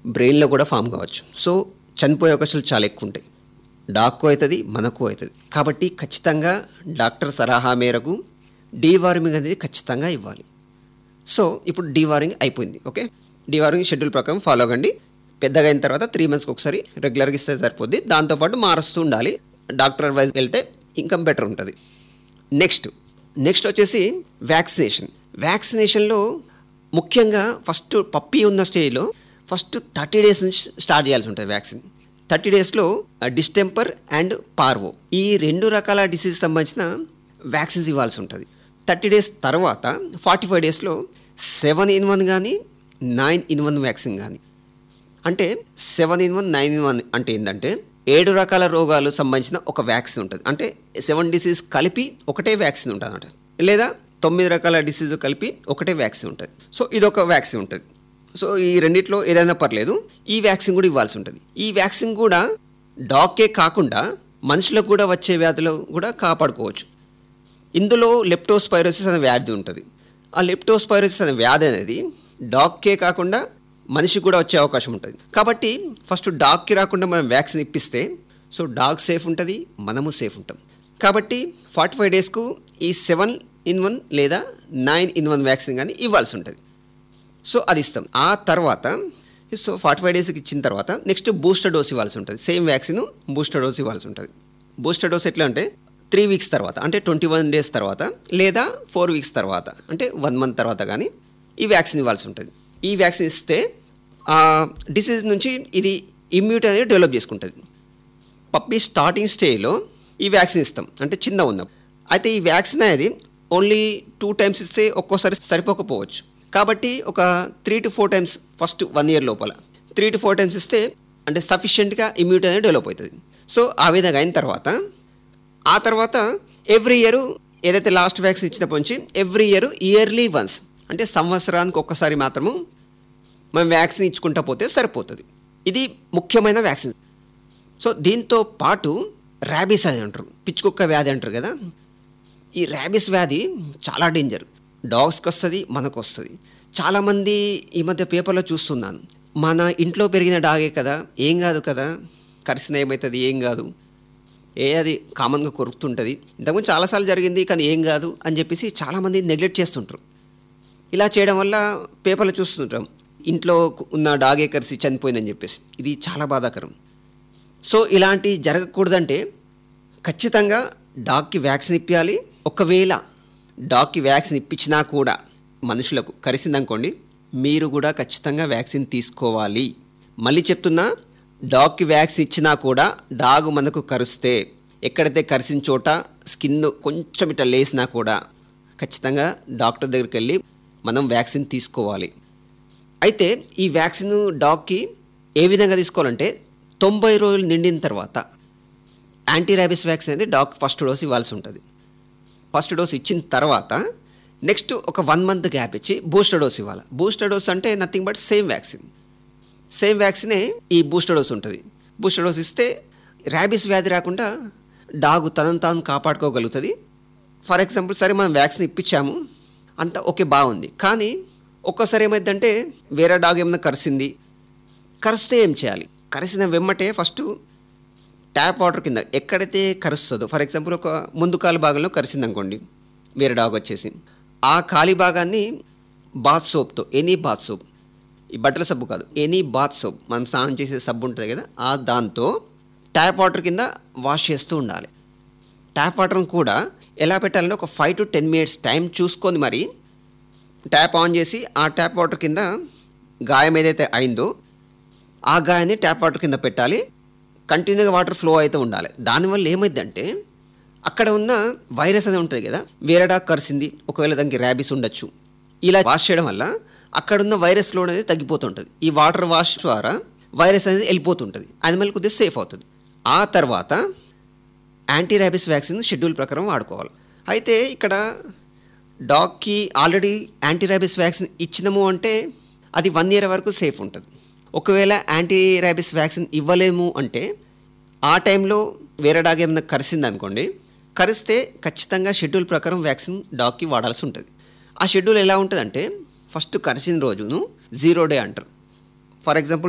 బ్రెయిన్లో కూడా ఫామ్ కావచ్చు సో చనిపోయే అవకాశాలు చాలా ఎక్కువ ఉంటాయి డాక్కు అవుతుంది మనకు అవుతుంది కాబట్టి ఖచ్చితంగా డాక్టర్ సలహా మేరకు డీవార్మింగ్ అనేది ఖచ్చితంగా ఇవ్వాలి సో ఇప్పుడు డీవారింగ్ అయిపోయింది ఓకే డీవారింగ్ షెడ్యూల్ ప్రకారం ఫాలో అవ్వండి పెద్దగా అయిన తర్వాత త్రీ మంత్స్కి ఒకసారి రెగ్యులర్గా ఇస్తే సరిపోద్ది దాంతోపాటు మారుస్తూ ఉండాలి డాక్టర్ అడ్వైజ్ వెళ్తే ఇంకా బెటర్ ఉంటుంది నెక్స్ట్ నెక్స్ట్ వచ్చేసి వ్యాక్సినేషన్ వ్యాక్సినేషన్లో ముఖ్యంగా ఫస్ట్ పప్పి ఉన్న స్టేజ్లో ఫస్ట్ థర్టీ డేస్ నుంచి స్టార్ట్ చేయాల్సి ఉంటుంది వ్యాక్సిన్ థర్టీ డేస్లో డిస్టెంపర్ అండ్ పార్వో ఈ రెండు రకాల డిసీజ్ సంబంధించిన వ్యాక్సిన్స్ ఇవ్వాల్సి ఉంటుంది థర్టీ డేస్ తర్వాత ఫార్టీ ఫైవ్ డేస్లో సెవెన్ ఇన్ వన్ కానీ నైన్ ఇన్ వన్ వ్యాక్సిన్ కానీ అంటే seven in one nine in one అంటే ఏంటంటే ఏడు రకాల రోగాలు సంబంధించిన ఒక వ్యాక్సిన్ ఉంటుంది అంటే సెవెన్ డిసీజ్ కలిపి ఒకటే వ్యాక్సిన్ ఉంటుంది అనమాట లేదా తొమ్మిది రకాల డిసీజ్ కలిపి ఒకటే వ్యాక్సిన్ ఉంటుంది సో ఇదొక వ్యాక్సిన్ ఉంటుంది సో ఈ రెండిట్లో ఏదైనా పర్లేదు ఈ వ్యాక్సిన్ కూడా ఇవ్వాల్సి ఉంటుంది ఈ వ్యాక్సిన్ కూడా డాగ్కే కాకుండా మనుషులకు కూడా వచ్చే వ్యాధులు కూడా కాపాడుకోవచ్చు ఇందులో లెప్టోస్పైరోసిస్ అనే వ్యాధి ఉంటుంది ఆ లెప్టోస్పైరోసిస్ అనే వ్యాధి అనేది డాగ్కే కాకుండా మనిషికి కూడా వచ్చే అవకాశం ఉంటుంది కాబట్టి ఫస్ట్ డాగ్కి రాకుండా మనం వ్యాక్సిన్ ఇప్పిస్తే సో డాగ్ సేఫ్ ఉంటుంది మనము సేఫ్ ఉంటాం కాబట్టి ఫార్టీ ఫైవ్ డేస్కు ఈ సెవెన్ ఇన్ వన్ లేదా నైన్ ఇన్ వన్ వ్యాక్సిన్ కానీ ఇవ్వాల్సి ఉంటుంది సో అది ఇస్తాం ఆ తర్వాత సో ఫార్టీ ఫైవ్ డేస్కి ఇచ్చిన తర్వాత నెక్స్ట్ బూస్టర్ డోస్ ఇవ్వాల్సి ఉంటుంది సేమ్ వ్యాక్సిన్ బూస్టర్ డోస్ ఇవ్వాల్సి ఉంటుంది బూస్టర్ డోస్ ఎట్లా అంటే త్రీ వీక్స్ తర్వాత అంటే ట్వంటీ వన్ డేస్ తర్వాత లేదా ఫోర్ వీక్స్ తర్వాత అంటే వన్ మంత్ తర్వాత కానీ ఈ వ్యాక్సిన్ ఇవ్వాల్సి ఉంటుంది ఈ వ్యాక్సిన్ ఇస్తే ఆ డిసీజ్ నుంచి ఇది ఇమ్యూనిటీ అనేది డెవలప్ చేసుకుంటుంది పప్పి స్టార్టింగ్ స్టేజ్లో ఈ వ్యాక్సిన్ ఇస్తాం అంటే చిన్న ఉన్నాం అయితే ఈ వ్యాక్సిన్ అనేది ఓన్లీ టూ టైమ్స్ ఇస్తే ఒక్కోసారి సరిపోకపోవచ్చు కాబట్టి ఒక three to four times first one year లోపల త్రీ టు ఫోర్ టైమ్స్ ఇస్తే అంటే సఫిషియెంట్గా ఇమ్యూనిటీ అనేది డెవలప్ అవుతుంది సో ఆ విధంగా అయిన తర్వాత ఆ తర్వాత ఎవ్రీ ఇయర్ ఏదైతే లాస్ట్ వ్యాక్సిన్ ఇచ్చినప్పటి నుంచి ఎవ్రీ ఇయర్ ఇయర్లీ వన్స్ అంటే సంవత్సరానికి ఒక్కసారి మాత్రము మనం వ్యాక్సిన్ ఇచ్చుకుంటా పోతే సరిపోతుంది ఇది ముఖ్యమైన వ్యాక్సిన్ సో దీంతో పాటు ర్యాబీస్ అది అంటారు పిచ్చుకుక్క వ్యాధి అంటారు కదా ఈ ర్యాబీస్ వ్యాధి చాలా డేంజర్ డాగ్స్కి వస్తుంది మనకు వస్తుంది చాలామంది ఈ మధ్య పేపర్లో చూస్తున్నాను మన ఇంట్లో పెరిగిన డాగే కదా ఏం కాదు కదా కరిసిన ఏమవుతుంది ఏం కాదు ఏ అది కామన్గా కొరుకుతుంటుంది ఇంతకుముందు చాలాసార్లు జరిగింది కానీ ఏం కాదు అని చెప్పేసి చాలామంది నెగ్లెక్ట్ చేస్తుంటారు ఇలా చేయడం వల్ల పేపర్లో చూస్తుంటాం ఇంట్లో ఉన్న డాగే కరిసి చనిపోయిందని చెప్పేసి ఇది చాలా బాధాకరం సో ఇలాంటి జరగకూడదంటే ఖచ్చితంగా డాగ్కి వ్యాక్సిన్ ఇప్పించాలి ఒకవేళ డాగ్కి వ్యాక్సిన్ ఇప్పించినా కూడా మనుషులకు కరిసిందనుకోండి మీరు కూడా ఖచ్చితంగా వ్యాక్సిన్ తీసుకోవాలి మళ్ళీ చెప్తున్నా డాగ్కి వ్యాక్సిన్ ఇచ్చినా కూడా డాగ్ మనకు కరిస్తే ఎక్కడైతే కరిసిన చోట స్కిన్ కొంచెం ఇట్లా లేసినా కూడా ఖచ్చితంగా డాక్టర్ దగ్గరికి వెళ్ళి మనం వ్యాక్సిన్ తీసుకోవాలి అయితే ఈ వ్యాక్సిన్ డాగ్కి ఏ విధంగా తీసుకోవాలంటే తొంభై రోజులు నిండిన తర్వాత యాంటీ ర్యాబిస్ వ్యాక్సిన్ అనేది డాగ్ ఫస్ట్ డోస్ ఇవ్వాల్సి ఉంటుంది ఫస్ట్ డోస్ ఇచ్చిన తర్వాత నెక్స్ట్ ఒక వన్ మంత్ గ్యాప్ ఇచ్చి బూస్టర్ డోస్ ఇవ్వాలి బూస్టర్ డోస్ అంటే nothing but same vaccine same వ్యాక్సినే ఈ బూస్టర్ డోస్ ఉంటుంది బూస్టర్ డోస్ ఇస్తే ర్యాబిస్ వ్యాధి రాకుండా డాగు తనను తాను కాపాడుకోగలుగుతుంది ఫర్ ఎగ్జాంపుల్ సరే మనం వ్యాక్సిన్ ఇప్పించాము అంత ఓకే బాగుంది కానీ ఒక్కోసారి ఏమైందంటే వేరే డాగ్ ఏమైనా కరిసింది కరిస్తే ఏం చేయాలి కరిసిన వెమ్మటే ఫస్ట్ ట్యాప్ వాటర్ కింద ఎక్కడైతే కరుస్తుందో ఫర్ ఎగ్జాంపుల్ ఒక ముందు కాలు భాగంలో కరిసింది అనుకోండి వేరే డాగ్ వచ్చేసి ఆ ఖాళీ భాగాన్ని బాత్ సోప్తో ఎనీ బాత్ సోప్ ఈ బట్టల సబ్బు కాదు ఎనీ బాత్ సోప్ మనం స్నానం చేసే సబ్బు ఉంటుంది కదా ఆ దాంతో ట్యాప్ వాటర్ కింద వాష్ చేస్తూ ఉండాలి ట్యాప్ వాటర్ని కూడా ఎలా పెట్టాలంటే ఒక five to ten minutes time చూసుకొని మరి ట్యాప్ ఆన్ చేసి ఆ ట్యాప్ వాటర్ కింద గాయం ఏదైతే అయిందో ఆ గాయాన్ని ట్యాప్ వాటర్ కింద పెట్టాలి కంటిన్యూగా వాటర్ ఫ్లో అయితే ఉండాలి దానివల్ల ఏమైందంటే అక్కడ ఉన్న వైరస్ అనేది ఉంటుంది కదా వేరే డాగ్ కరిసింది ఒకవేళ దానికి ర్యాబీస్ ఉండొచ్చు ఇలా వాష్ చేయడం వల్ల అక్కడ ఉన్న వైరస్ లోడ్ అనేది తగ్గిపోతుంటుంది ఈ వాటర్ వాష్ ద్వారా వైరస్ అనేది వెళ్ళిపోతుంటుంది యానిమల్ కొద్దిగా సేఫ్ అవుతుంది ఆ తర్వాత యాంటీ ర్యాబిస్ వ్యాక్సిన్ షెడ్యూల్ ప్రకారం వాడుకోవాలి అయితే ఇక్కడ డాగ్కి ఆల్రెడీ యాంటీ ర్యాబిస్ వ్యాక్సిన్ ఇచ్చినాము అంటే అది వన్ ఇయర్ వరకు సేఫ్ ఉంటుంది ఒకవేళ యాంటీ ర్యాబిస్ వ్యాక్సిన్ ఇవ్వలేము అంటే ఆ టైంలో వేరే డాగ్ ఏమైనా కరిసింది అనుకోండి కరిస్తే ఖచ్చితంగా షెడ్యూల్ ప్రకారం వ్యాక్సిన్ డాగ్కి వాడాల్సి ఉంటుంది ఆ షెడ్యూల్ ఎలా ఉంటుందంటే ఫస్ట్ కరిసిన రోజును జీరో డే అంటారు ఫర్ ఎగ్జాంపుల్